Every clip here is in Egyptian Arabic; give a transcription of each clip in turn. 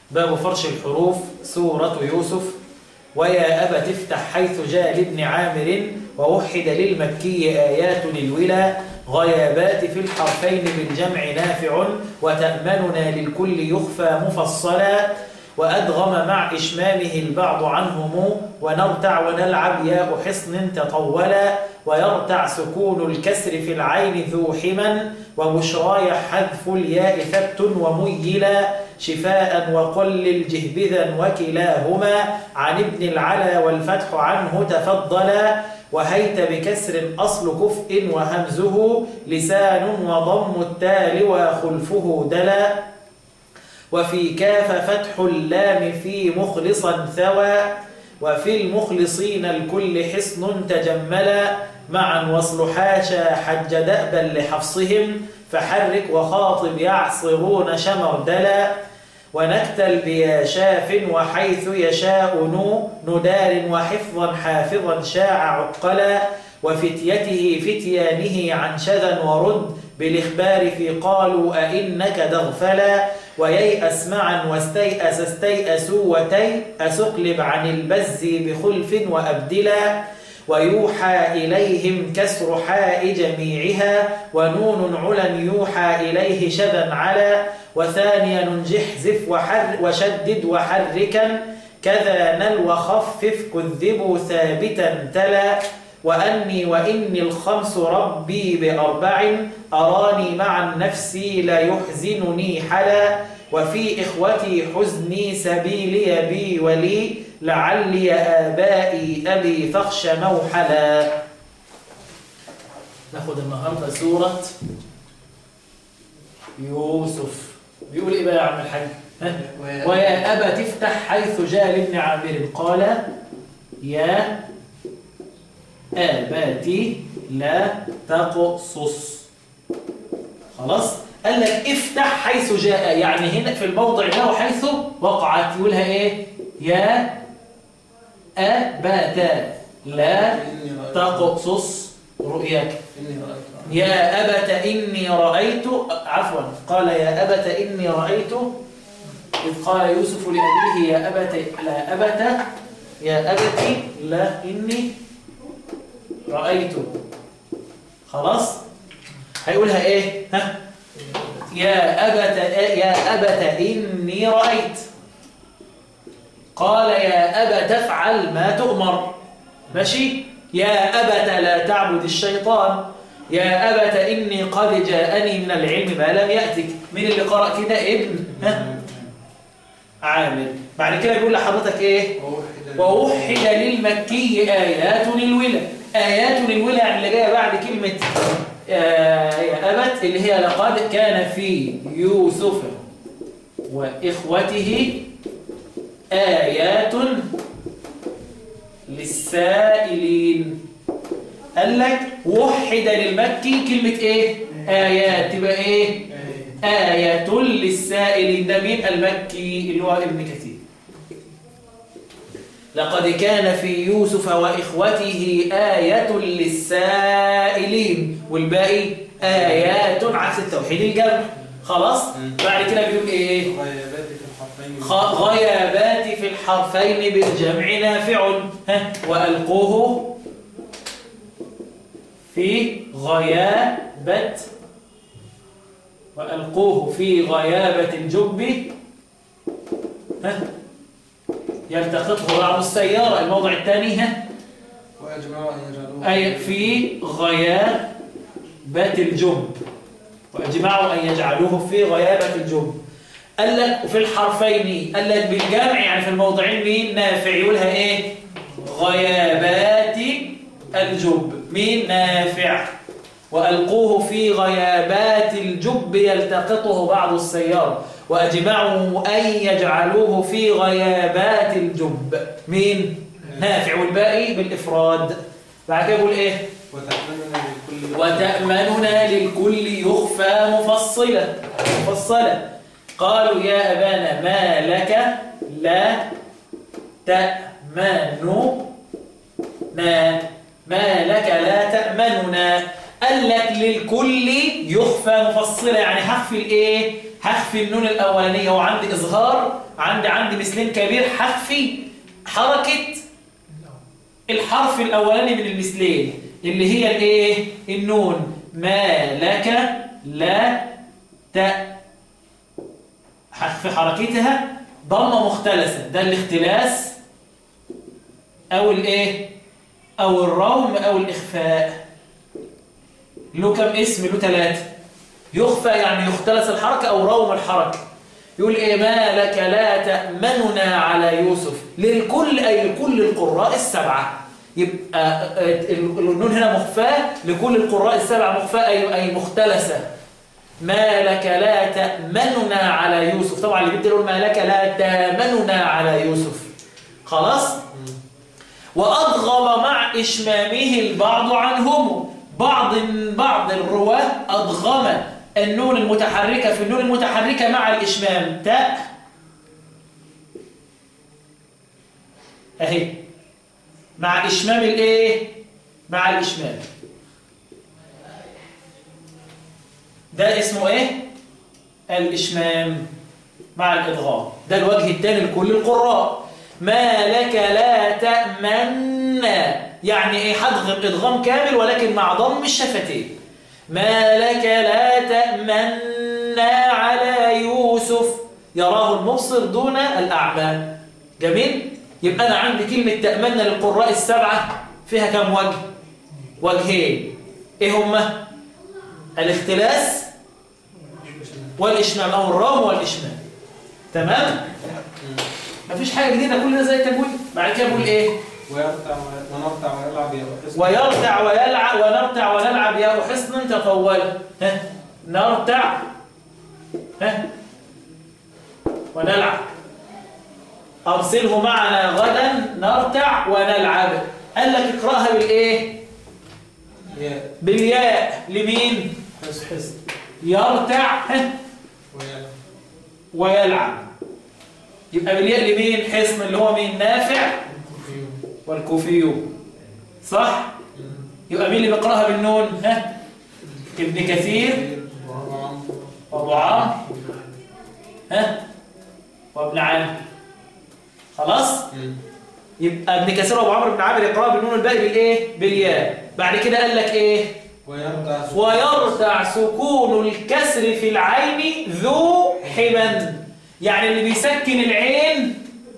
باب فرش الحروف سورة يوسف ويا أبا تفتح حيث جاء لابن عامر ووحد للمكي آيات للولا غيابات في الحرفين بالجمع نافع وتأمننا للكل يخفى مفصلا وأدغم مع إشمامه البعض عنهم ونرتع ونلعب ياء حصن تطولا ويرتع سكون الكسر في العين ذو حما وبشراي حذف الياء ثبت وميلا شفاء وقل جهبذا وكلاهما عن ابن العلا والفتح عنه تفضلا وهيت بكسر أصل كفء وهمزه لسان وضم التال وخلفه دلا وفي كاف فتح اللام في مخلصا ثوى وفي المخلصين الكل حصن تجملا معا وصل حاشا حج دأبا لحفصهم فحرك وخاطب يعصرون شمردلا ونكتل بيا شاف وحيث يشاء نو ندار وحفظا حافظا شاع عقلا وفتيته فتيانه عن شذا ورد بالإخبار في قالوا أئنك دغفلا وييأس معا واستيأس استيأسوا وتي أسقلب عن البز بخلف وأبدلا ويوحى إليهم كسر حاء جميعها ونون علا يوحى إليه شذا على وثانيا ننجح زف وحر وشدد وحركا كذا نل وخفف كذبوا ثابتا تلا وأني وإني الخمس ربي بأربع أراني مع النفس لا يحزنني حلا وفي إخوتي حزني سبيلي بي ولي لعلي آبائي أبي فخش موحلا ناخد النهاردة سورة يوسف بيقول إيه بقى يا عم الحاج ويا أبا تفتح حيث جاء لابن عامر قال يا آباتي لا تقصص خلاص قال لك افتح حيث جاء يعني هنا في الموضع ده وحيث وقعت يقولها ايه يا أبتا لا تقصص رؤياك يا أبت إني رأيت عفوا قال يا أبت إني رأيت إذ قال يوسف لأبيه يا أبت لا أبت يا أبت لا إني رأيت خلاص هيقولها إيه ها يا أبت يا أبت إني رأيت قال يا أبت افعل ما تؤمر ماشي يا أبت لا تعبد الشيطان يا أبت إني قد جاءني من العلم ما لم يأتك من اللي قرأ كده ابن ها عامل بعد كده بيقول لحضرتك ايه ووحد للمكي آيات الولا آيات الولا يعني اللي جايه بعد كلمة آه يا أبت اللي هي لقد كان في يوسف وإخوته آيات للسائلين قال لك وحد للمكي كلمة ايه آيات تبقى ايه آية للسائلين ده مين المكي اللي هو ابن كثير لقد كان في يوسف وإخوته آية للسائلين والباقي آيات عكس التوحيد الجمع خلاص بعد كده بيقول ايه غيابات في الحرفين بالجمع نافع ها وألقوه في غيابة وألقوه في غيابة الجب ها يلتقطه بعض السيارة الموضع الثاني ها أي في غيابة الجب وأجمعوا أن يجعلوه في غيابة الجب قال لك وفي الحرفين قال لك بالجمع يعني في الموضعين مين نافع يقولها ايه غيابات الجب مين نافع وألقوه في غيابات الجب يلتقطه بعض السيارة وأجمعوا أن يجعلوه في غيابات الجب مين نافع والباقي بالإفراد بعد كده يقول إيه وتأمننا للكل يخفى مفصلة مفصلة قالوا يا أبانا ما لك لا تأمننا ما لك لا تأمننا قال لك للكل يخفى مفصلة يعني هخفي الايه هخفي النون الاولانيه وعندي اظهار عندي عندي مثلين كبير هخفي حركه الحرف الاولاني من المثلين اللي هي الايه النون ما لك لا ت في حركتها ضمه مختلسه ده الاختلاس او الايه او الروم او الاخفاء له كم اسم له ثلاثه يخفى يعني يختلس الحركه او روم الحركه يقول ايه ما لك لا تامننا على يوسف للكل اي لكل القراء السبعه يبقى النون هنا مخفاه لكل القراء السبعه مخفاه اي اي مختلسه ما لك لا تأمننا على يوسف طبعا اللي بيدي ما لك لا تأمننا على يوسف خلاص وأضغم مع إشمامه البعض عنهم بعض بعض الرواة أضغم النون المتحركة في النون المتحركة مع الإشمام تاء أهي مع إشمام الإيه؟ مع الإشمام ده اسمه ايه الاشمام مع الادغام ده الوجه الثاني لكل القراء ما لك لا تأمنا يعني ايه هضغم ادغام كامل ولكن مع ضم الشفتين ما لك لا تأمنا على يوسف يراه المبصر دون الأعمى جميل يبقى أنا عندي كلمة تأمنا للقراء السبعة فيها كم وجه وجهين ايه هما الاختلاس والإشمام أو الرام والإشمام تمام؟ مفيش حاجة جديدة كل ده زي التجويد بعد كده بقول إيه؟ ويرتع ونرتع ويلعب يا ويرتع ويلعب ونرتع ونلعب يا حصن تطول ها نرتع ها ونلعب أرسله معنا غدا نرتع ونلعب قال لك اقرأها بالإيه؟ يا بالياء لمين؟ حس حس يرتع ها ويلعب ويلعب يبقى بالياء لمين حصن اللي هو مين نافع والكوفي صح يبقى مين اللي بيقراها بالنون ها ابن كثير وابو عمرو ها وابن عامر خلاص يبقى ابن كثير وابو عمرو بن عامر يقراها بالنون الباقي بالايه بالياء بعد كده قال لك ايه ويرتع ويرتع سكون الكسر في العين ذو حمى يعني اللي بيسكن العين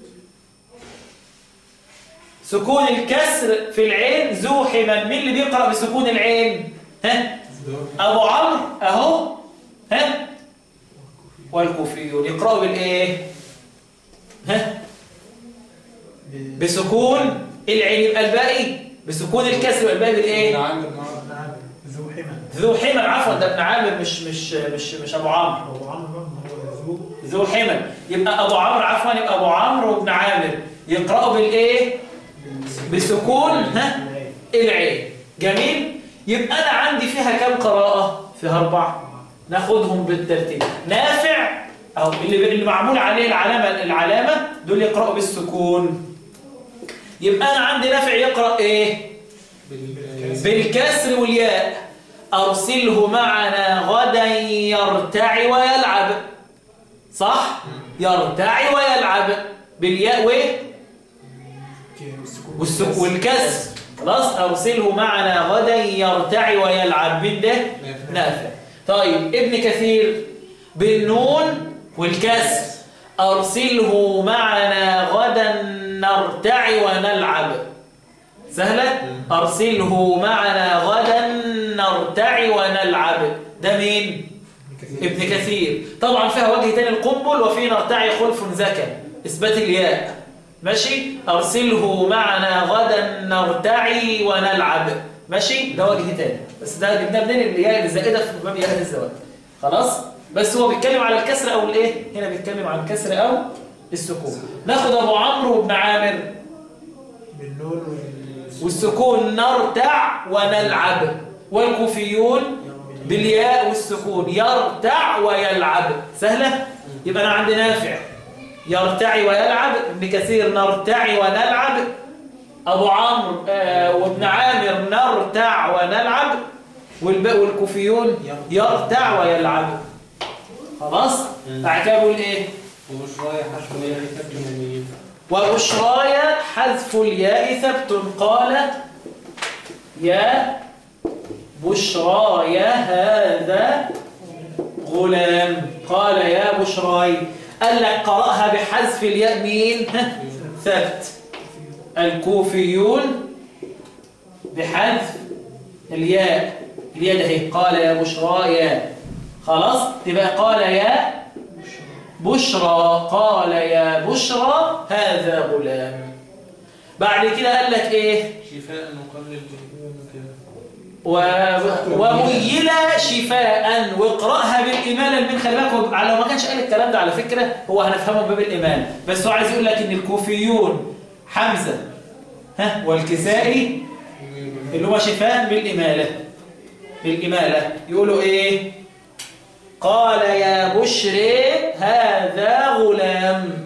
سكون الكسر في العين ذو حمى مين اللي بيقرأ بسكون العين ها أبو عمرو أهو ها والكوفيون يقرأوا بالإيه ها بسكون العين يبقى الباقي بسكون الكسر يبقى الباقي بالإيه عامر نعم ذو حمى ذو حمى عفوا ده ابن عامر مش مش مش مش ابو عمرو أبو عمرو هو ذو ذو حمى يبقى ابو عمرو عفوا يبقى ابو عمرو وابن عامر يقراوا بالايه بسكون ها العين جميل يبقى انا عندي فيها كم قراءه فيها اربعه ناخدهم بالترتيب نافع او اللي اللي معمول عليه العلامه العلامه دول يقراوا بالسكون يبقى انا عندي نافع يقرا ايه بالكسر والياء أرسله معنا غدا يرتع ويلعب صح؟ يرتع ويلعب بالياء وايه؟ والسك والكسر خلاص أرسله معنا غدا يرتع ويلعب من ده نافع طيب ابن كثير بالنون والكسر أرسله معنا غدا نرتع ونلعب سهلة أرسله معنا غدا نرتع ونلعب ده مين ابن كثير طبعا فيها وجه تاني القنبل وفي نرتع خلف زكى إثبات الياء ماشي أرسله معنا غدا نرتع ونلعب ماشي ده وجه تاني بس ده جبناه منين الياء الزائدة في باب ياء الزواج خلاص بس هو بيتكلم على الكسر أو الإيه هنا بيتكلم عن الكسر أو السكون ناخد أبو عمرو وابن عامر بالنون وال والسكون نرتع ونلعب والكوفيون بالياء والسكون يرتع ويلعب سهلة؟ يبقى أنا عندي نافع يرتع ويلعب ابن كثير نرتع ونلعب أبو عمرو آه وابن عامر نرتع ونلعب والباقي والكوفيون يرتع ويلعب خلاص مم. بعد كده بقول ايه وبشرايا حشو يا كتب يمين وبشراي حذف الياء ثبت قال يا بشراي هذا غلام قال يا بشراي قال لك قرأها بحذف الياء مين ها؟ ثبت الكوفيون بحذف الياء الياء ده هي قال يا بشراي خلاص تبقى قال يا بشرى قال يا بشرى هذا غلام بعد كده قال لك ايه شفاء وقبل الجهود كده و... وميل شفاء واقرأها بالإمالة من خلي بالك على ما كانش قال الكلام ده على فكرة هو هنفهمه باب الإمالة بس هو عايز يقول لك إن الكوفيون حمزة ها والكسائي اللي هو شفاء بالإمالة بالإمالة يقولوا إيه قال يا بشري هذا غلام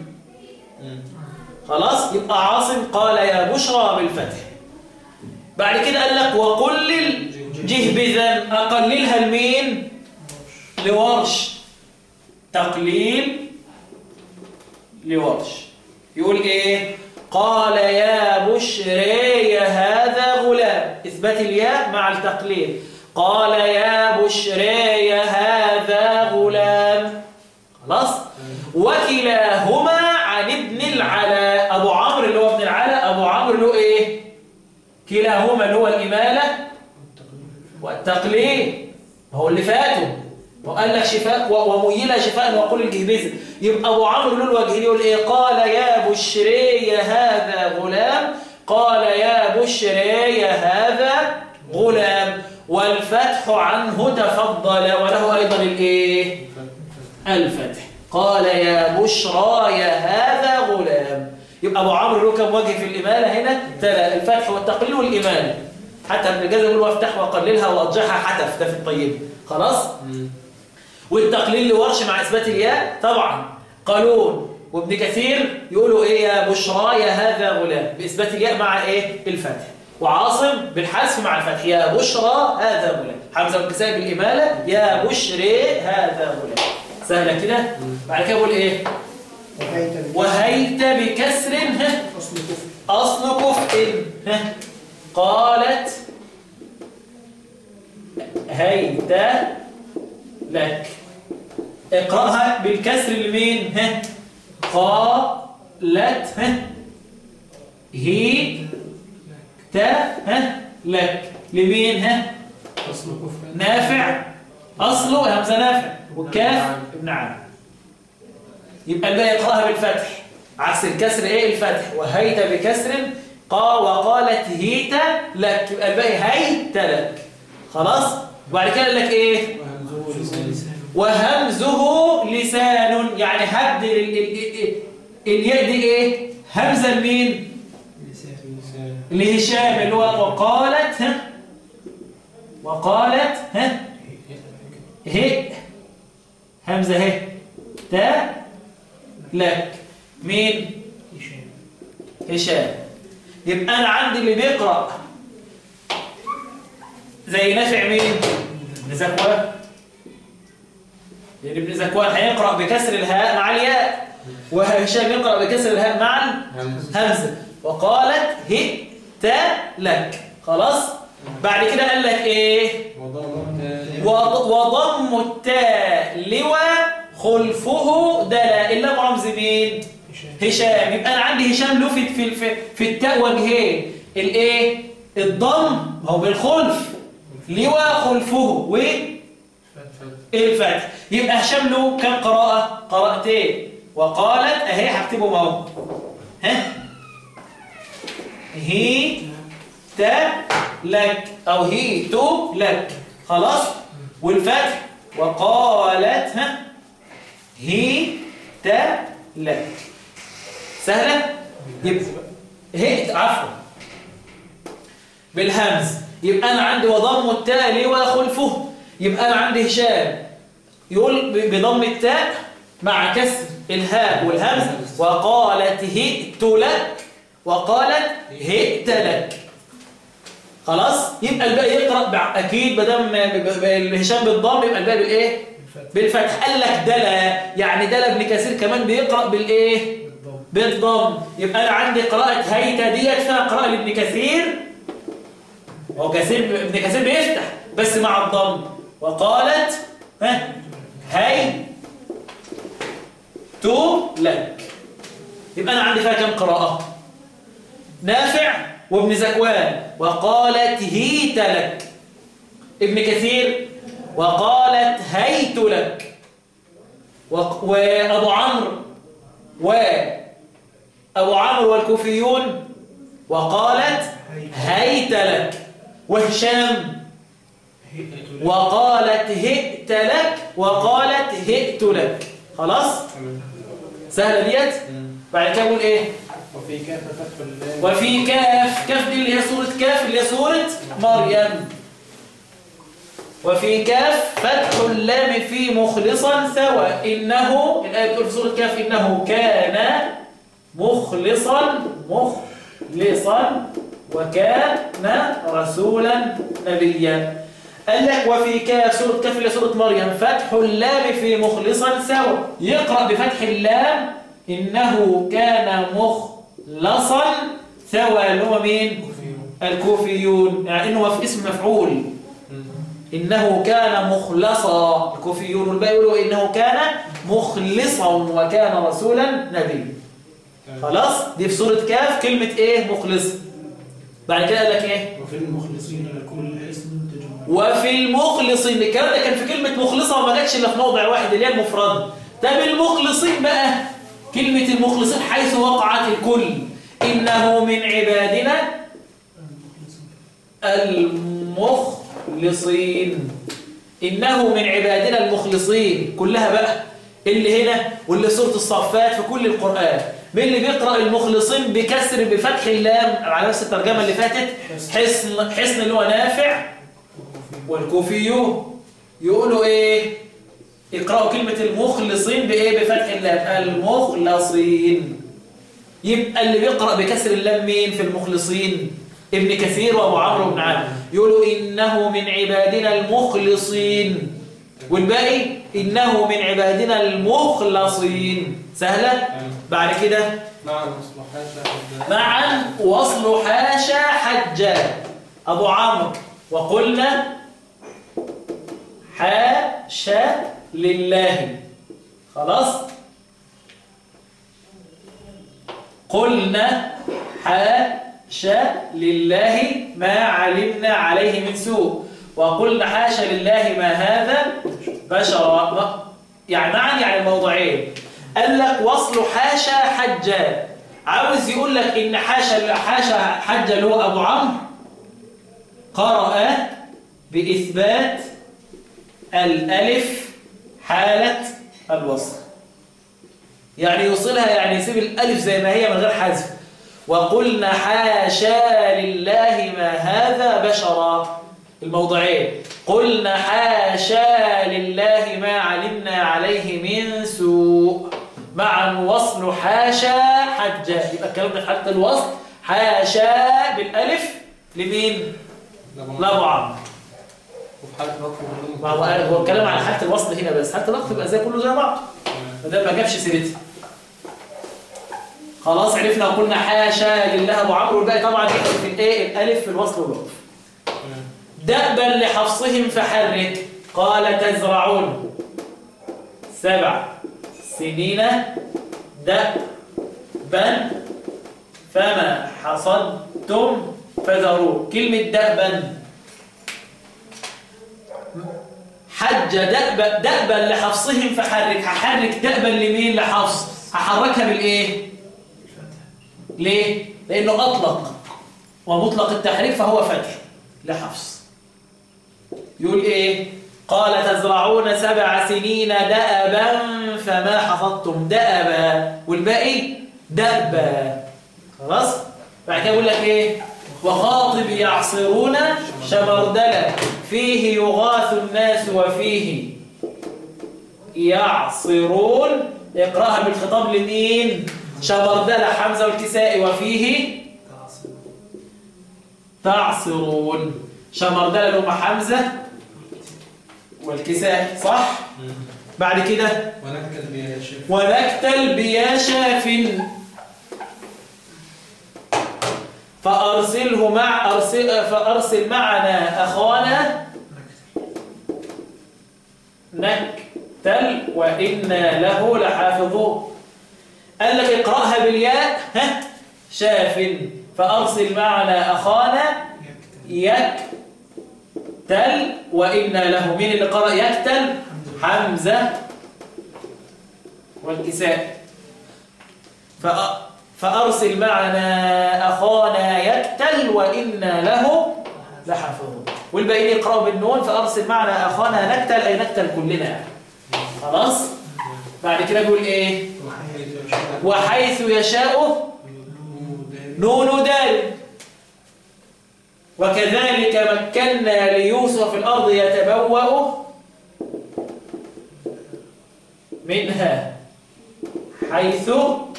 خلاص يبقى عاصم قال يا بشرى بالفتح بعد كده قال لك وقلل جهبذا أقللها لمين لورش تقليل لورش يقول ايه قال يا بشري هذا غلام اثبات الياء مع التقليل قال يا بشري هذا غلام خلاص وكلاهما عن ابن العلاء ابو عمرو اللي هو ابن العلاء ابو عمرو اللي هو ايه كلاهما اللي هو الاماله والتقليل هو اللي فاتوا وقال لك شفاء و- وميل شفاء وقل الجهبذ يبقى ابو عمرو له الوجه يقول ايه قال يا بشري هذا غلام قال يا بشري هذا غلام والفتح عنه تفضل وله ايضا الايه الفتح قال يا بشرى يا هذا غلام يبقى ابو عمرو له كم وجه في الاماله هنا ثلاث الفتح والتقليل والاماله حتى ابن الجزر يقول وافتح وقللها واضجعها حتف ده في الطيب خلاص والتقليل لورش مع اثبات الياء طبعا قالون وابن كثير يقولوا ايه يا بشرى يا هذا غلام باثبات الياء مع ايه الفتح وعاصم بالحذف مع الفتح يا بشرى هذا غلام حمزه والكسائي بالاماله يا بشري هذا غلام سهله كده بعد كده بقول ايه وهيت بكسر ها أصل كفر أصل كفء ها قالت هيت لك اقرأها بالكسر لمين ها قالت ها هي تا ها لك لمين ها أصل كفر نافع أصله همزة نافع والكاف ابن عامر يبقى الباقي يقرأها بالفتح عكس الكسر ايه الفتح وهيت بكسر قا وقالت هيت لك يبقى الباقي هيت لك خلاص وبعد كده قال لك ايه وهمزه لسان وهمزه لسان يعني هبدل ال- ال- ال- الياء دي ايه همزه لمين لسان لهشام اللي هو وقالت ها وقالت ها هي همزة هي تا لك مين هشام هشام يبقى أنا عندي اللي بيقرأ زي نافع مين ابن زكوان يعني ابن زكوان هيقرأ بكسر الهاء مع الياء وهشام يقرأ بكسر الهاء مع همزه همزة وقالت هي تا لك خلاص بعد كده قال لك ايه وضم وض- وضم التاء لواء خلفه دلا الا رمز مين هشام هشام يبقى انا عندي هشام له في في في, في التاء وجهين الايه الضم هو بالخلف لواء خلفه والفتح يبقى هشام له كم قراءه قراءتين وقالت اهي هكتبهم اهو ها هي تا لك او هي تو لك خلاص والفتح وقالت ها هي تا لك سهله يبقى هي عفوا بالهمز يبقى انا عندي وضم التاء ليه وخلفه يبقى انا عندي هشام يقول ب- بضم التاء مع كسر الهاء والهمز وقالت هئت لك وقالت هئت لك خلاص يبقى الباقي يقرا بع- اكيد ما دام ب- ب- ب- هشام بالضم يبقى الباقي بالايه بالفتح قال لك دلا يعني دلا ابن كثير كمان بيقرأ بالايه بالضبط بالضم يبقى انا عندي قراءة هيتا ديت فيها قراءة لابن كثير هو كثير ابن كثير بيفتح بس مع الضم وقالت ها هي تو لك يبقى انا عندي فيها كم قراءة نافع وابن زكوان وقالت هيت لك ابن كثير وقالت هيت لك وق- وابو عمرو وابو عمرو والكوفيون وقالت هيت لك وهشام وقالت هئت لك وقالت هئت لك خلاص تمام سهله ديت بعد كده اقول ايه وفي كاف فتح اللام وفي كاف كاف دي اللي هي سورة كاف اللي هي سورة مريم وفي كاف فتح اللام في مخلصا سوى إنه الآية بتقول في سورة كاف إنه كان مخلصا مخلصا وكان رسولا نبيا قال لك وفي كاف سورة كاف اللي هي سورة مريم فتح اللام في مخلصا سوى يقرأ بفتح اللام إنه كان مخلصا ثوى اللي هو مين؟ الكوفيون يعني إنه في اسم مفعول إنه كان مخلصا الكوفيون والباقي يقولوا إنه كان مخلصا وكان رسولا نبيا خلاص دي في سورة كاف كلمة إيه مخلص بعد كده قال لك إيه وفي المخلصين لكل اسم تجمع وفي المخلصين الكلام ده كان في كلمة مخلصة وما جاتش إلا في موضع واحد اللي هي المفرد طب المخلصين بقى كلمة المخلصين حيث وقعت الكل إنه من عبادنا المخلصين إنه من عبادنا المخلصين كلها بقى اللي هنا واللي سورة الصفات في كل القرآن مين اللي بيقرأ المخلصين بكسر بفتح اللام على نفس الترجمة اللي فاتت حسن حسن اللي هو نافع والكوفيون يقولوا ايه اقرأوا كلمة المخلصين بايه بفتح اللام المخلصين يبقى اللي بيقرأ بكسر اللام مين في المخلصين ابن كثير وابو عمرو بن عامر يقولوا انه من عبادنا المخلصين والباقي انه من عبادنا المخلصين سهلة بعد كده مع المصلحات شاهد معا وصل حاشا حجا أبو عمرو وقلنا حاشا لله خلاص قلنا حاشا لله ما علمنا عليه من سوء وقلنا حاشا لله ما هذا بشرا ما- يعني معا يعني الموضوعين قال لك وصل حاشا حجا عاوز يقول لك ان حاشا حاشا حجا اللي هو ابو عمرو قرأ بإثبات الألف حالة الوصل يعني يوصلها يعني يسيب الألف زي ما هي من غير حذف وقلنا حاشا لله ما هذا بشرا الموضعين قلنا حاشا لله ما علمنا عليه من سوء مع وصل حاشا حجا يبقى الكلام ده في حالة الوصل حاشا بالألف لمين؟ لأبو عمرو وفي حالة رفع النون ما هو هو الكلام على حالة الوصل هنا بس حالة الوقت يبقى زي كله زي بعض ما دام ما جابش سيرتها خلاص عرفنا وقلنا حاشا لله ابو عمرو والباقي طبعا يدخل في الايه الالف في الوصل والوقف دأبا لحفصهم فحرك قال تزرعون سبع سنين دأبا فما حصدتم فذروه كلمة دأبا حج دأبا, دأبا لحفصهم فحرك هحرك دأبا لمين لحفص هحركها بالإيه ليه لأنه أطلق ومطلق التحريك فهو فتح لحفص يقول إيه قال تزرعون سبع سنين دأبا فما حصدتم دأبا والباقي دأبا خلاص بعد كده يقول لك إيه وخاطب يعصرون شمردلا فيه يغاث الناس وفيه يعصرون اقراها بالخطاب لمين شمردلا حمزة والكسائي وفيه تعصرون شمردلا لهم حمزة والكساء صح بعد كده ونكتل بها شيخ ونكتل بيا شاف فأرسله مع أرسل فأرسل معنا أخانا نكتل وإنا له لحافظون قال لك اقرأها بالياء ها شاف فأرسل معنا أخانا يكتل وإنا له مين اللي قرأ يكتل حمزة والكساء فأ- فأرسل معنا أخانا يكتل وإنا له لحافظون والباقيين يقرأوا بالنون فأرسل معنا أخانا نكتل أي نكتل كلنا خلاص بعد كده بيقول إيه وحيث يشاء وحيث يشاء نون نون دال وكذلك مكنا ليوسف في الأرض يتبوأ منها حيث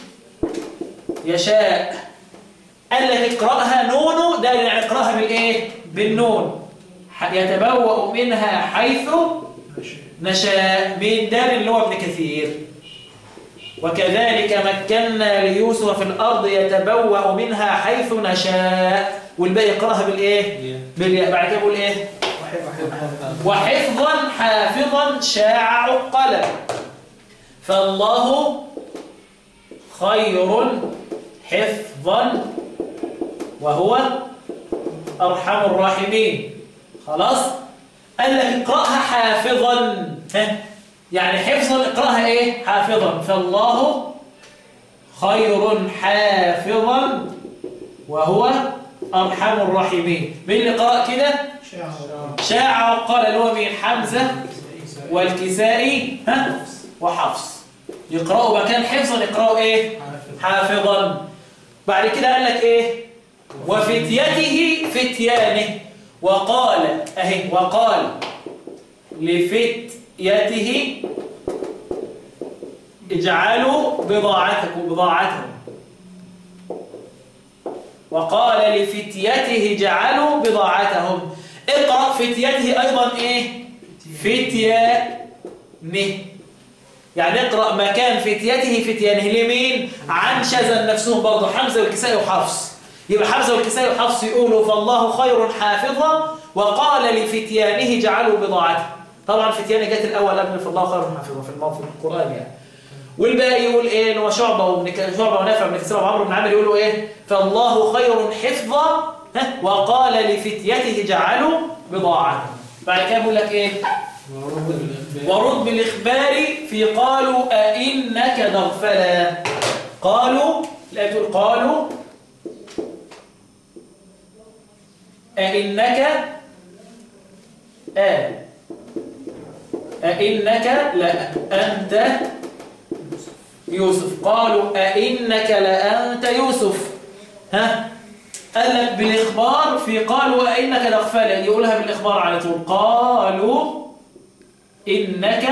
يشاء قال لك اقرأها نون ده يعني اقرأها بالإيه؟ بالنون ح- يتبوأ منها حيث نشاء من دار اللي هو ابن كثير وكذلك مكنا ليوسف في الأرض يتبوأ منها حيث نشاء والباقي يقرأها بالإيه؟ بالياء بعد كده بقول إيه؟ وحفظا حافظا شاع عقلا فالله خير حفظا وهو أرحم الراحمين خلاص قال لك اقرأها حافظا ها يعني حفظا اقرأها ايه حافظا فالله خير حافظا وهو أرحم الراحمين مين اللي قرأ كده شاع وقال اللي هو مين حمزة والكسائي ها وحفص يقرأوا مكان حفظا يقرأوا ايه حافظا بعد كده قال لك ايه وفتيته فتيانه وقال اهي وقال لفتيته اجعلوا بضاعتكم بضاعتهم وقال لفتيته جعلوا بضاعتهم اقرأ فتيته أيضا إيه فتيانه يعني اقرأ مكان فتيته فتيانه لمين عن شذا نفسهم برضه حمزة والكسائي وحفص يبقى حمزة والكسائي وحفص يقولوا فالله خير حافظا وقال لفتيانه جعلوا بضاعته طبعا فتيانه جت الأول قبل فالله خير حافظا في الموقف القرآن يعني والباقي يقول ايه ان هو شعبه وابن ك- شعبه ونافع بن كثير وعمرو بن عامر يقولوا ايه فالله خير حفظا ها، وقال لفتيته جعلوا بضاعته بعد كده بيقول لك ايه ورد بالإخبار في قالوا أئنك دغفلا قالوا لا تقول قالوا أئنك آه أئنك لأنت يوسف قالوا أئنك لأنت يوسف ها قال لك بالإخبار في قالوا أئنك دغفلا يقولها بالإخبار على طول قالوا إنك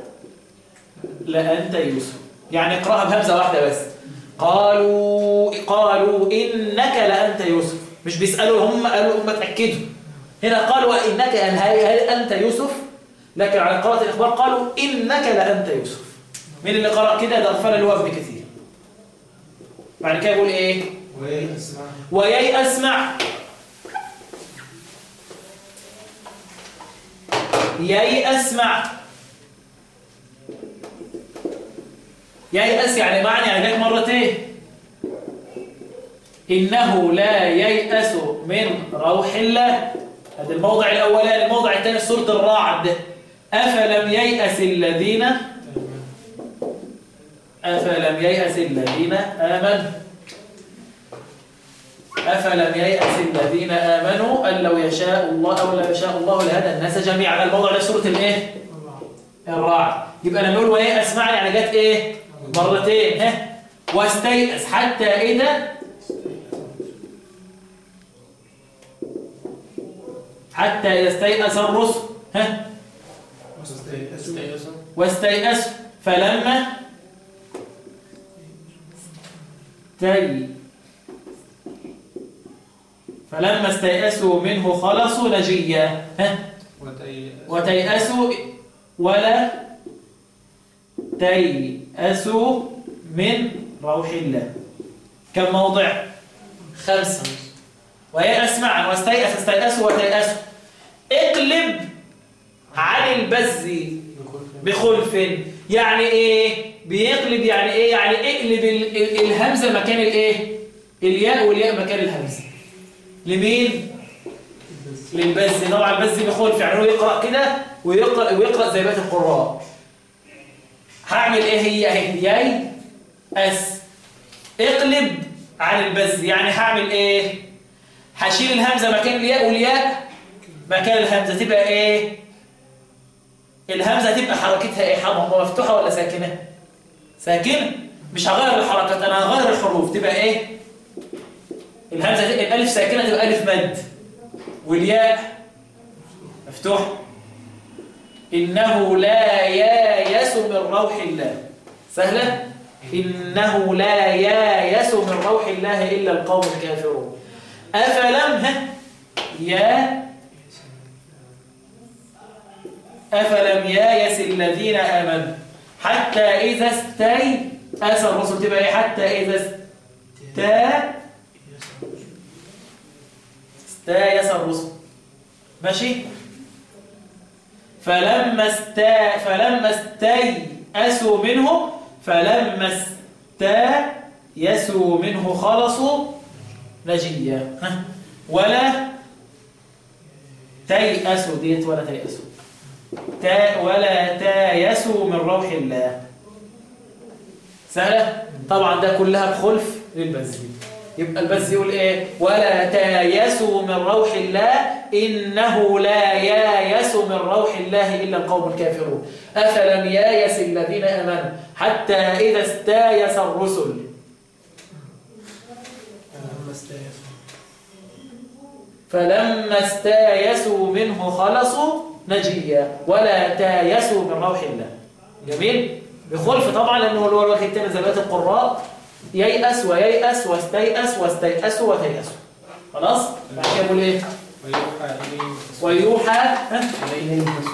لأنت يوسف يعني اقرأها بهمزة واحدة بس قالوا قالوا إنك لأنت يوسف مش بيسألوا هم قالوا هم اتأكدوا هنا قالوا إنك هل هل أنت يوسف لكن على قراءة الإخبار قالوا إنك لأنت يوسف مين اللي قرأ كده ده الفل اللي هو ابن كثير بعد كده يقول إيه ويسمع ويي أسمع يي أسمع ييأس يعني معنى يعني جاك مرتين إنه لا ييأس من روح الله هذا الموضع الأولاني الموضع الثاني في سورة الرعد أفلم ييأس الذين أفلم ييأس الذين آمنوا أفلم ييأس الذين آمنوا أن لو يشاء الله أو لو يشاء الله لهدى الناس جميعا الموضوع ده في سورة الإيه؟ الرعد يبقى لما نقول وييأس معنى يعني جت إيه؟ مرتين ها واستيأس حتى إذا حتى إذا استيأس الرسل ها استيأسوا واستيأسوا فلما تي فلما استيأسوا منه خلصوا نجيا ها وتيأسوا ولا تيأسوا من روح الله كم موضع خمسة ويأس معا واستيأس استيأسوا وتيأسوا اقلب عن البز بخلف يعني ايه بيقلب يعني ايه يعني اقلب ال- ال- الهمزة مكان الايه الياء والياء مكان الهمزة لمين للبز طبعا البز بخلف يعني هو يقرأ كده ويقرأ, ويقرأ زي بقية القراء هعمل ايه هي اهي ياي اس اقلب عن البز يعني هعمل ايه هشيل الهمزة مكان الياء والياء مكان الهمزة تبقى ايه الهمزة تبقى حركتها ايه حركة مفتوحة ولا ساكنة ساكنة مش هغير الحركات انا هغير الحروف تبقى ايه الهمزة تبقى الالف ساكنة تبقى الف مد والياء مفتوح إنه لا يايس من روح الله سهلة إنه لا يايس من روح الله إلا القوم الكافرون أفلم ها يا أفلم يايس الذين آمنوا حتى إذا استيأس الرسل تبقى إيه حتى إذا استا استيأس الرسل ماشي فلما استا فلما استيأسوا منه فلما استيأسوا منه خلصوا نجيا ها؟ ولا تيأسوا ديت ولا تيأسوا تا ولا تيأسوا من روح الله سهلة طبعا ده كلها بخلف للبز يبقى البز يقول ايه ولا تيأسوا من روح الله إنه لا يايس من روح الله إلا القوم الكافرون أفلم يايس الذين آمنوا حتى إذا استايس الرسل فلما استايسوا منه خلصوا نجيا ولا تايسوا من روح الله جميل بخلف طبعا لأنه هو الوقت الثاني زي بقية القراء ييأس وييأس واستيأس واستيأسوا وتيأسوا خلاص بعد كده بقول ايه ويوحى ويوحى إليهم ها؟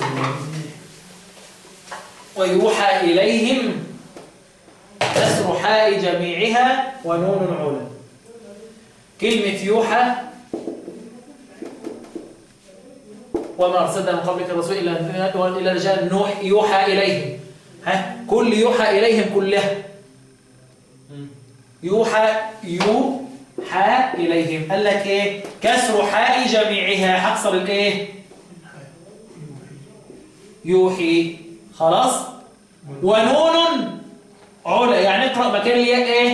إليهم ويوحى إليهم كسر حاء جميعها ونون علا كلمة يوحى وما أرسلنا من قبلك الرسول إلا إلا رجال نوح يوحى إليهم ها كل يوحى إليهم كلها يوحى يوحى إليهم قال لك إيه كسر حاء جميعها هكسر الإيه يوحي خلاص ونون علا يعني اقرأ مكان الياء ايه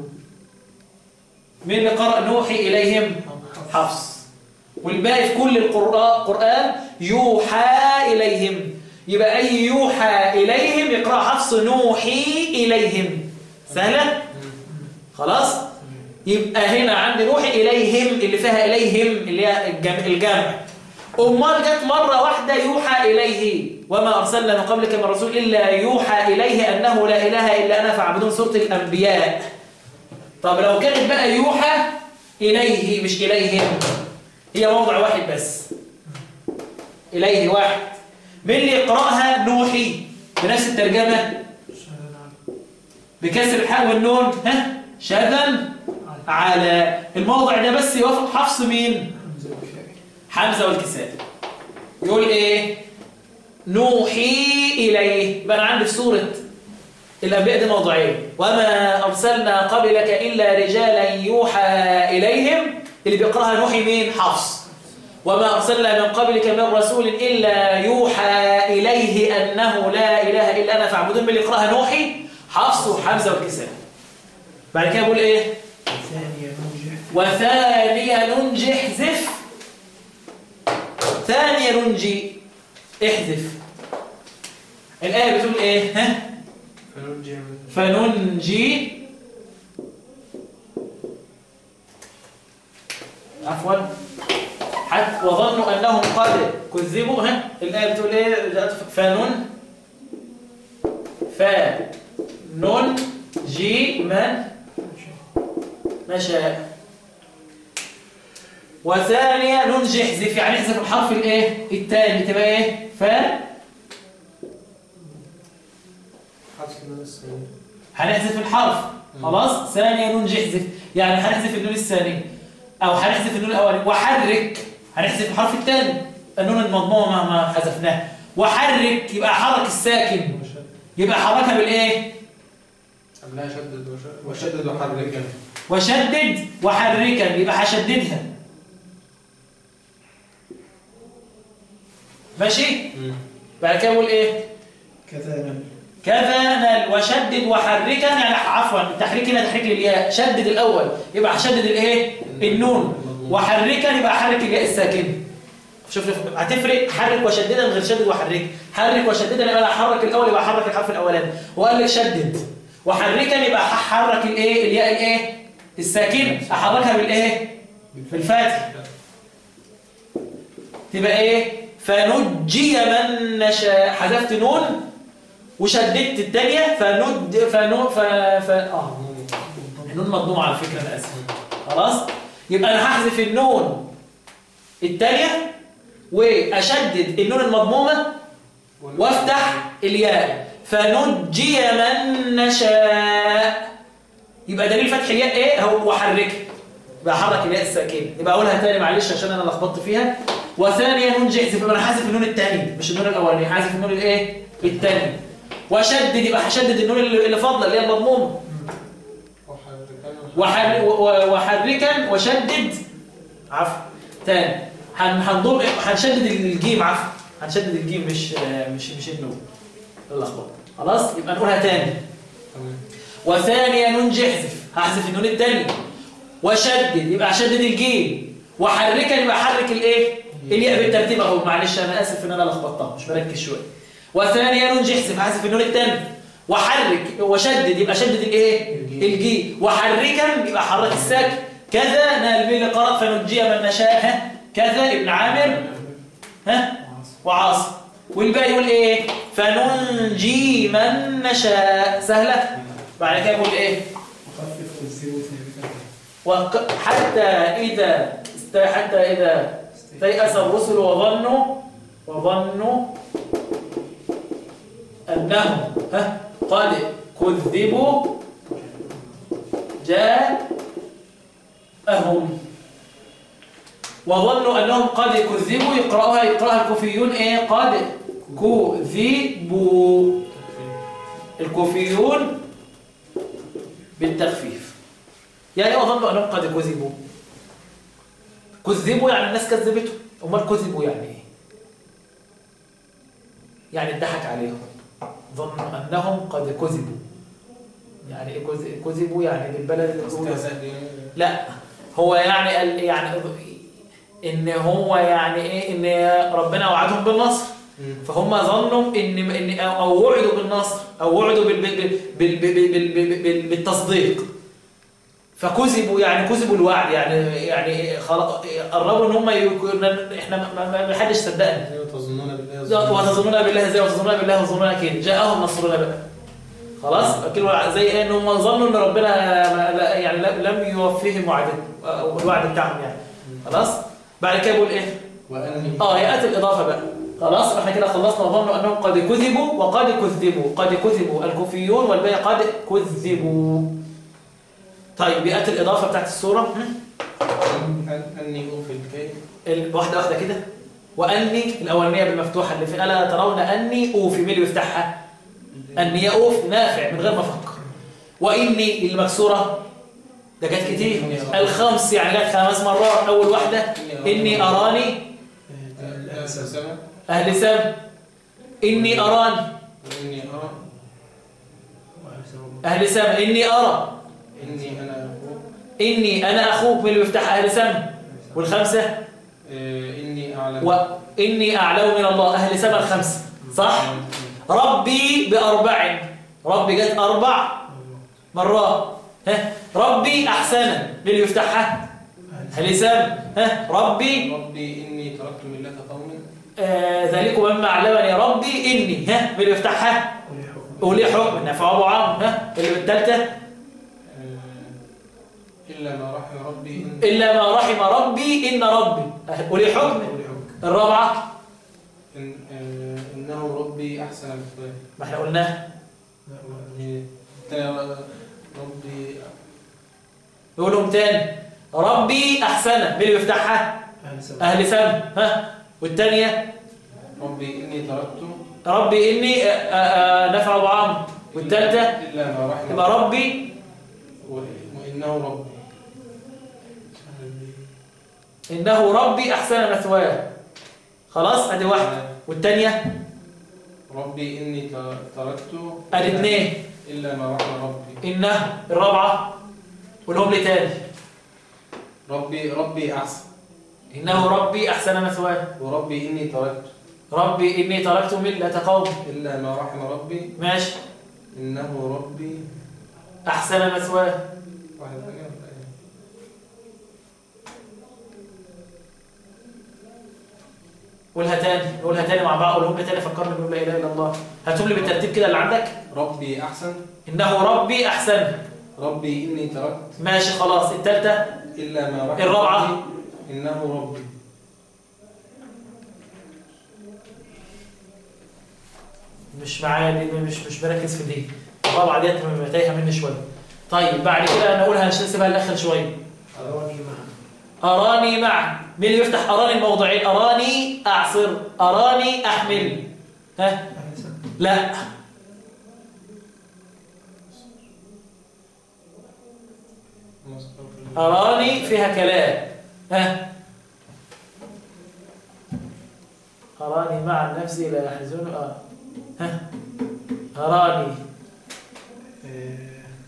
مين اللي قرأ نوحي إليهم حفص والباقي في كل القرآن قرآن يوحى إليهم يبقى أي يوحى إليهم يقرأ حفص نوحي إليهم سهلة خلاص يبقى هنا عند نوحي إليهم اللي فيها إليهم اللي هي الجمع, الجمع أمال جت مرة واحدة يوحى إليه وما أرسلنا من قبلك من رسول إلا يوحى إليه أنه لا إله إلا أنا فاعبدون سورة الأنبياء طب لو كانت بقى يوحى إليه مش إليهم هي موضع واحد بس إليه واحد من اللي يقرأها نوحي بنفس الترجمة بكسر الحاء والنون ها شذا على الموضع ده بس يوافق حفص مين حمزة والكسائي يقول ايه نوحي إليه يبقى أنا عندي في سورة الأنبياء دي موضوعين وما أرسلنا قبلك إلا رجالا يوحى إليهم اللي بيقرأها نوحي مين حفص وما أرسلنا من قبلك من رسول إلا يوحى إليه أنه لا إله إلا أنا فاعبدون من اللي يقرأها نوحي حفص وحمزة والكسائي بعد كده بقول إيه ثانية نوجح وثانية ننجي احذف ثانية ننجي احذف الآية بتقول ايه ها فنرجع فننجي عفوا حتى وظنوا أنهم قد كذبوا ها الآية بتقول ايه جاءت فنن فننجي من نشاء وثانية ننجي احذف يعني احذف الحرف الايه الثاني تبقى ايه ف حرف النون الساكن هنحذف الحرف خلاص ثانية ننجي احذف يعني هنحذف النون الثاني او هنحذف النون الاولاني وحرك هنحذف الحرف الثاني النون المضمومة مهما حذفناه وحرك يبقى حرك الساكن وشد يبقى حركها بالايه قبلها شدد وشدد وشدد وحركا وشدد وحركا يبقى هشددها ماشي بعد كده بقول ايه كذا نل كذا نل وشدد وحركا يعني عفوا التحريك هنا تحريك للياء شدد الاول يبقى هشدد الايه النون وحركا يبقى حرك الياء الساكنه شوف شوف هتفرق حرك وشددا من غير شدد وحرك حرك وشددا يبقى انا حرك الاول يبقى حرك الحرف الاولاني وقال لك شدد وحركا يبقى هحرك الايه الياء الايه الساكنه احركها بالايه بالفاتح تبقى ايه فنجي من نشاء حذفت نون وشددت الثانيه فند فنو ف ف اه النون مضمومه على فكره انا اسف خلاص يبقى انا هحذف النون الثانيه واشدد النون المضمومه وافتح الياء فنجي من نشاء يبقى دليل فتح الياء ايه هو وحركها يبقى حرك الياء الساكنه يبقى اقولها تاني معلش عشان انا لخبطت فيها وثانيا ننجي احذف يبقى انا حذف النون الثاني مش النون الاولاني حذف النون الايه الثاني وشدد يبقى هشدد النون اللي اللي فاضله اللي هي المضمومه وحر و- وحركا وشدد عفوا تاني هن- هنضم هنشدد الجيم عفوا هنشدد الجيم مش مش مش النون اللخبطه خلاص يبقى نقولها تاني وثانيا ننجي احذف هحذف النون الثاني وشدد يبقى هشدد الجيم وحركا يبقى حرك الايه الياء بالترتيب اهو معلش انا اسف ان انا لخبطتها مش مركز شويه وثانيا ننجي احذف هحذف النون الثاني وحرك وشدد يبقى شدد الايه الجيم وحركا يبقى حرك الساكن كذا نال اللي قرأ فنجي من نشاء ها كذا ابن عامر ها وعاصم والباقي يقول ايه فننجي من نشاء سهله بعد كده يقول ايه وخفف والزيرو ثابتا وق- حتى إذا است- حتى إذا تيأس الرسل وظنوا وظنوا أنهم ها قد كذبوا جاءهم وظنوا أنهم قد كذبوا يقرأها يقرأها الكوفيون إيه قد كذبوا الكوفيون بالتخفيف يعني ايه وظنوا انهم قد كذبوا كذبوا يعني الناس كذبته امال كذبوا يعني ايه يعني اتضحك عليهم ظنوا انهم قد كذبوا يعني ايه كذ- كذبوا يعني بالبلد الأولى. لا هو يعني قال يعني ان هو يعني ايه ان ربنا وعدهم بالنصر فهم ظنوا ان ان او أو وعدوا بالنصر او وعدوا بال بال بال بال بال بال بال بالتصديق فكذبوا يعني كذبوا الوعد يعني يعني خلاص قربوا ان هم يكون احنا ما- ما ما حدش صدقنا تظنون بالله وتظنون بالله زي وتظنون بالله وتظنون كده جاءهم نصرنا بقى خلاص كلمه زي ايه ان هم ظنوا ان ربنا ما- لا- يعني لم- لم يوفيهم وعده أو الوعد بتاعهم يعني خلاص بعد كده بيقول ايه وأني اه يأتي الإضافة بقى خلاص احنا كده خلصنا وظنوا أنهم قد كذبوا وقد كذبوا قد كذبوا الكوفيون والباقي قد كذبوا طيب يأتي الإضافة بتاعت السورة هم؟ أن- أني أوفي الكيل ال- واحدة واحدة كده وأني الأولانية بالمفتوحة اللي في ألا ترون أني أوفي مين اللي بيفتحها أني يأوف نافع من غير ما أفكر وإني المكسورة ده جت كتير الخمس يعني جت خمس مرات أول واحدة إني أراني السماء أهل سم إني أراني وإني أرى أهل سم إني أرى إني أنا أخوك إني أنا أخوك من اللي بيفتح أهل سم والخمسة آه، إني أعلم وإني أعلم من الله أهل سم الخمسة صح؟ ربي بأربع ربي جت أربع مرات ها ربي أحسنا من اللي يفتحها أهل سم ها ربي ربي إني تركت ملة قوم آه ذلك مما علمني ربي إني ها من اللي يفتحها أولي حكم نفع أبو عمرو ها اللي بالتالتة آه، إلا ما رحم ربي إن إلا ما رحم ربي إن ربي ولي حكم ولي حكم. الرابعة إن آه، إنه ربي أحسن مثواه ما احنا قلناها يعني تا- ربي نقولهم تاني ربي أحسن مين اللي بيفتحها أهل سبع أهل سم ها والتانية ربي إني تركت ربي إني آه، آه، آه، نفع أبو عمرو والتالتة إلا ما رحم يبقى ربي و- وإنه ربي إنه ربي أحسن مثواه خلاص أدي واحدة والتانية ربي إني ت- تركت أدي اتنين إلا ما رحم ربي إنه الرابعة قولهم لي تاني ربي ربي أحسن إنه ربي أحسن مثواه وربي إني تركت ربي إني تركت ملة قوم إلا ما رحم ربي ماشي إنه ربي أحسن مثواه واحد ثانية ولا إيه؟ قولها تاني قولها تاني مع بعض قولهم لي تاني فكرني بقول لا إله إلا الله هاتهم لي بالترتيب كده اللي عندك ربي أحسن إنه ربي أحسن ربي إني تركت ماشي خلاص التالتة إلا ما رحم الرابعة. ربي إنه ربي مش معايا دي مش مش مركز في دي الرابعة ديت م- تايهة مني شوية طيب بعد كده نقولها نسيبها للآخر شوية أراني معا أراني مع مين اللي يفتح أراني الموضعين أراني أعصر أراني أحمل ها أهل سبع لا أراني فيها كلام ها أراني مع نفسي لا يحزن آه. ها أراني آه،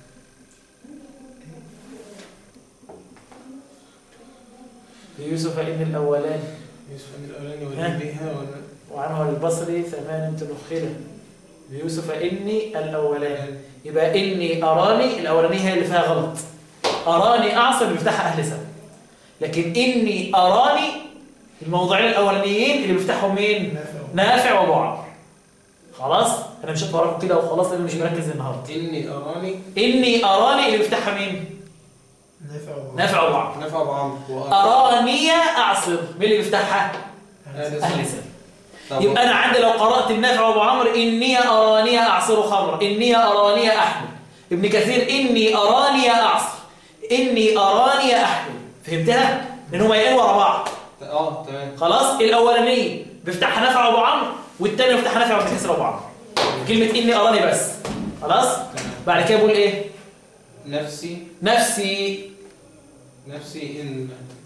يوسف إن الأولان يوسف من الأولاني ها؟ ولي بها ولا وعنه البصري ثمان تنخلة يوسف إني الأولان يبقى إني أراني الأولانية هي اللي فيها غلط أراني أعصر بيفتحها أهل سبع لكن إني أراني الموضوعين الأولانيين اللي بيفتحهم مين؟ نافع نافع وأبو عمرو خلاص أنا مشيت وراكم كده وخلاص لأن مش مركز النهاردة إني أراني إني أراني اللي بيفتحها مين؟ نافع وبعض. نافع وأبو عمرو نفع أبو عمرو وأراني أراني أعصر مين اللي بيفتحها؟ أهل أهل سبع. سبع يبقى أنا عندي لو قرأت النافع وأبو عمرو إني أراني أعصر خمر إني أراني أحمل ابن كثير إني أراني أعصر إني أراني أحمل فهمتها؟ لأن هما يقلوا ورا بعض اه تمام خلاص الأولاني بيفتحها نافع وأبو عمرو والتاني بيفتحها نافع وابن كثير وأبو عمرو كلمة إني أراني بس خلاص؟ تمام بعد كده بقول إيه؟ نفسي نفسي نفسي إن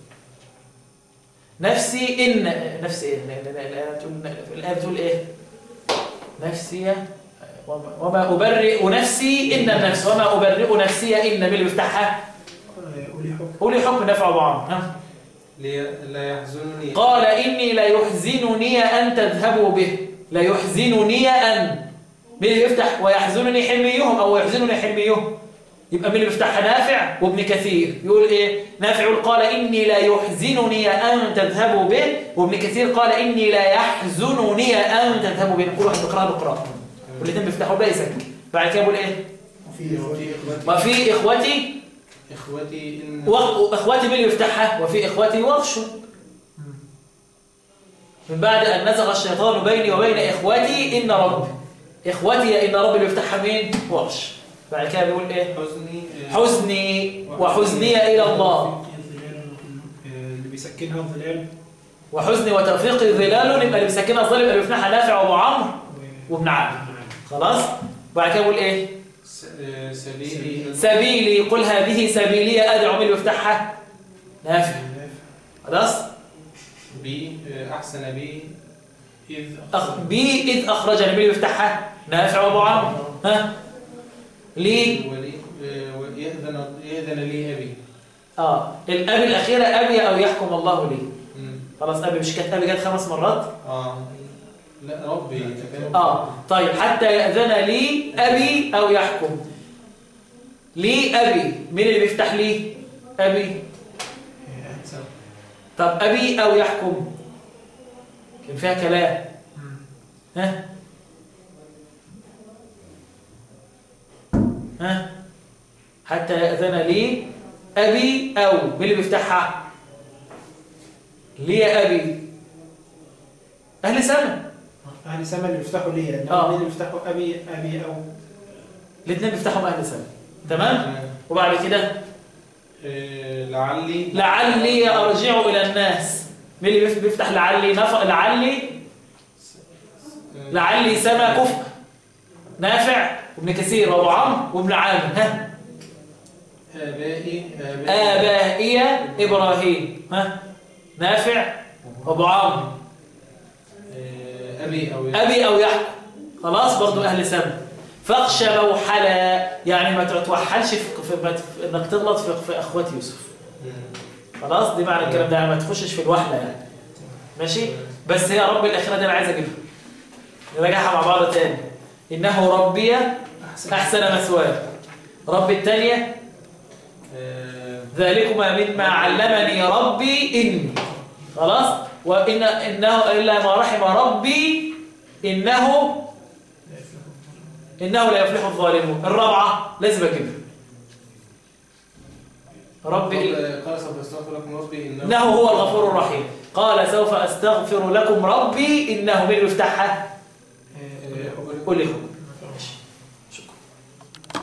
نفسي إن نفسي إن الآية بتقول الآية بتقول إيه؟ نفسي وما- وما أبرئ نفسي إن النفس وما أبرئ نفسي إن من اللي بيفتحها آه، أولي حكم قولي حكم نفع أبو عمرو ها؟ لي- لا يحزنني قال إني لا يحزنني أن تذهبوا به لا يحزنني أن مين اللي يفتح ويحزنني حلميهم أو يحزنني حلميهم يبقى مين اللي بيفتحها نافع وابن كثير يقول إيه نافع يقول قال إني لا يحزنني أن تذهبوا به وابن كثير قال إني لا يحزنني أن تذهبوا به كل واحد بيقرأ بقراءة والاثنين بيفتحوا بقى يسكت بعد كده يقول إيه وفي وفي إخوتي إخوتي وفي إخوتي إخوتي إن وإخوتي مين اللي بيفتحها وفي إخوتي ورش من بعد أن نزغ الشيطان بيني وبين إخوتي إن ربي إخوتي إن ربي اللي بيفتحها مين ورش بعد كده بيقول إيه حزني آه، حزني وحزني إلى الله الظلال آه، اللي بيسكنها الظلال وحزني وتوفيقي ظلال يبقى اللي بيسكنها الظل يبقى اللي بيفتحها نافع وأبو عمرو و- وابن عامر خلاص بعد كده بيقول إيه س- آه، سبيلي سبيلي قل هذه سبيلي أدعو مين اللي بيفتحها نافع خلاص بي آه، أحسن بي إذ أخ... بي إذ أخرجني مين اللي بيفتحها نافع وأبو عمرو ها ليه ولي آه، ويأذن يأذن لي أبي اه الاب الاخيره ابي او يحكم الله لي مم. خلاص ابي مش كانت ابي جت خمس مرات آه لا ربي تكلم. اه طيب حتى ياذن لي ابي او يحكم لي ابي مين اللي بيفتح لي ابي آه، أهل سبع. طب ابي او يحكم كان فيها كلام مم. ها ها حتى ياذن لي أبي أو مين اللي بيفتحها لي أبي أهل سنة أهل سما اللي بيفتحوا ليه آه. مين اللي بيفتحوا أبي أبي أو الاثنين بيفتحوا أهل سنة تمام وبعد كده آه، لعلي لعلي أرجع إلى الناس مين اللي بيف- بيفتح لعلي نف... لعلي آه، لعلي سما كفء نافع وابن كثير وابو عمرو وابن عامر ها آبائي آبائي آبائي إبراهيم ها نافع وابو عمرو آه، أبي أو يحيى. أبي أو يحيى خلاص برضو أهل سما فاخشى موحلا يعني ما تتوحلش في, في ما ت- انك تغلط في, في اخوات يوسف مم. خلاص دي معنى الكلام ده يعني ما تخشش في الوحله يعني ماشي بس هي رب الاخيره دي انا عايز اجيبها نراجعها مع بعض تاني انه ربي أحسن احسن مثواي رب الثانيه آه، ذلكما مما علمني ربي إني خلاص وإن إنه إلا ما رحم ربي إنه إنه لا يفلح الظالمون الرابعة لازم أجيبها ربي رب- قال سوف أستغفر لكم ربي إنه إنه هو الغفور الرحيم قال سوف أستغفر لكم ربي إنه من اللي يفتحها آه، قولي خذ